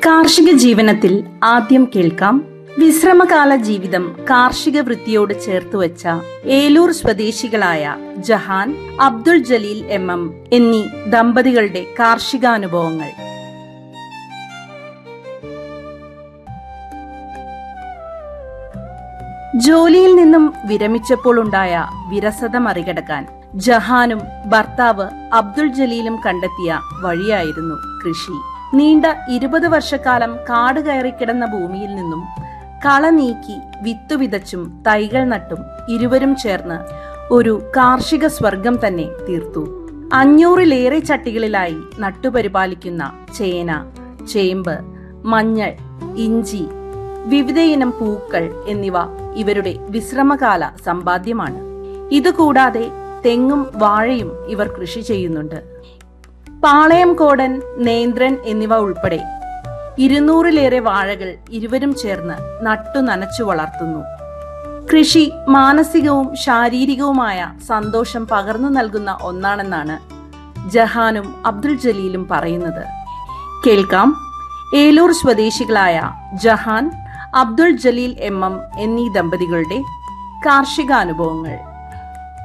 കാർഷിക ജീവനത്തിൽ ആദ്യം കേൾക്കാം വിശ്രമകാല ജീവിതം കാർഷിക വൃത്തിയോട് ചേർത്തുവച്ച ഏലൂർ സ്വദേശികളായ ജഹാൻ അബ്ദുൾ ജലീൽ എം എം എന്നീ ദമ്പതികളുടെ കാർഷികാനുഭവങ്ങൾ ജോലിയിൽ നിന്നും വിരമിച്ചപ്പോൾ ഉണ്ടായ വിരസത മറികടക്കാൻ ജഹാനും ഭർത്താവ് അബ്ദുൾ ജലീലും കണ്ടെത്തിയ വഴിയായിരുന്നു കൃഷി നീണ്ട ഇരുപത് വർഷക്കാലം കാട് കയറിക്കിടന്ന ഭൂമിയിൽ നിന്നും കള നീക്കി വിത്തു വിതച്ചും തൈകൾ നട്ടും ഇരുവരും ചേർന്ന് ഒരു കാർഷിക സ്വർഗം തന്നെ തീർത്തു അഞ്ഞൂറിലേറെ ചട്ടികളിലായി നട്ടുപരിപാലിക്കുന്ന ചേന ചേമ്പ് മഞ്ഞൾ ഇഞ്ചി വിവിധയിനം പൂക്കൾ എന്നിവ ഇവരുടെ വിശ്രമകാല സമ്പാദ്യമാണ് ഇതുകൂടാതെ തെങ്ങും വാഴയും ഇവർ കൃഷി ചെയ്യുന്നുണ്ട് പാളയം കോടൻ നേന്ത്രൻ എന്നിവ ഉൾപ്പെടെ ഇരുന്നൂറിലേറെ വാഴകൾ ഇരുവരും ചേർന്ന് നട്ടു നനച്ചു വളർത്തുന്നു കൃഷി മാനസികവും ശാരീരികവുമായ സന്തോഷം പകർന്നു നൽകുന്ന ഒന്നാണെന്നാണ് ജഹാനും അബ്ദുൽ ജലീലും പറയുന്നത് കേൾക്കാം ഏലൂർ സ്വദേശികളായ ജഹാൻ അബ്ദുൾ ജലീൽ എം എം എന്നീ ദമ്പതികളുടെ കാർഷികാനുഭവങ്ങൾ